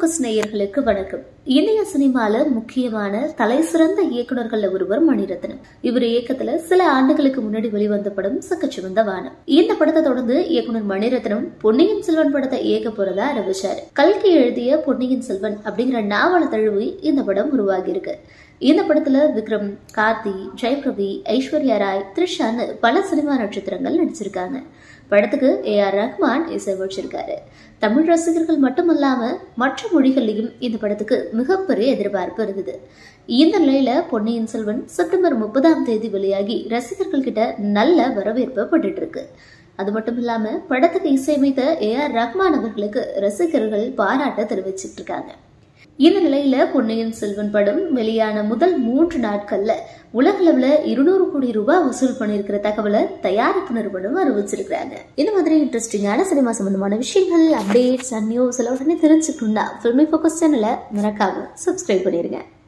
focus நேயர்களுக்கு வணக்கம் இந்திய சினிமால முக்கியமான தலை சிறந்த இயக்குனர்கள்ல ஒருவர் மணிரத்னம் இவர் இயக்கத்துல சில ஆண்டுகளுக்கு முன்னாடி வெளிவந்த படம் சக்கச்சிவந்த வானம் இந்த படத்தை தொடர்ந்து இயக்குனர் மணிரத்னம் பொன்னியின் செல்வன் படத்தை இயக்க போறதா அறிவிச்சாரு கல்கி எழுதிய பொன்னியின் செல்வன் அப்படிங்கிற நாவலை தழுவி இந்த படம் உருவாகி இருக்கு இந்த படத்துல விக்ரம் கார்த்தி ஜெயபிரவி ஐஸ்வர்யா ராய் த்ரிஷான்னு பல சினிமா நட்சத்திரங்கள் நடிச்சிருக்காங்க படத்துக்கு ஏ ஆர் ரஹ்மான் இசையமைச்சிருக்காரு தமிழ் ரசிகர்கள் மட்டுமல்லாம மற்ற மொழிகள்லயும் இந்த படத்துக்கு மிகப்பெரிய எதிர்பார்ப்பு இருந்தது இந்த நிலையில பொன்னியின் செல்வன் செப்டம்பர் முப்பதாம் தேதி வெளியாகி ரசிகர்கள் கிட்ட நல்ல வரவேற்பு பட்டுட்டு இருக்கு அது மட்டும் இல்லாம படத்துக்கு இசையமைத்த ஏ ஆர் ரஹ்மான் அவர்களுக்கு ரசிகர்கள் பாராட்ட தெரிவிச்சிட்டு இருக்காங்க இந்த நிலையில பொன்னியின் செல்வன் படம் வெளியான முதல் மூன்று நாட்கள்ல உலகளவுல இருநூறு கோடி ரூபாய் வசூல் பண்ணிருக்கிற தகவலை தயாரிப்பு நிறுவனம் அறிவிச்சிருக்காங்க இந்த மாதிரி இன்ட்ரெஸ்டிங்கான சினிமா சம்பந்தமான விஷயங்கள் அப்டேட்ஸ் அண்ட் நியூஸ் எல்லாம் உடனே தெரிஞ்சுக்கணும்னா ஃபில்மி ஃபோக்கஸ் சேனலை மறக்காம சப்ஸ்கிரைப் பண்ணிருங்க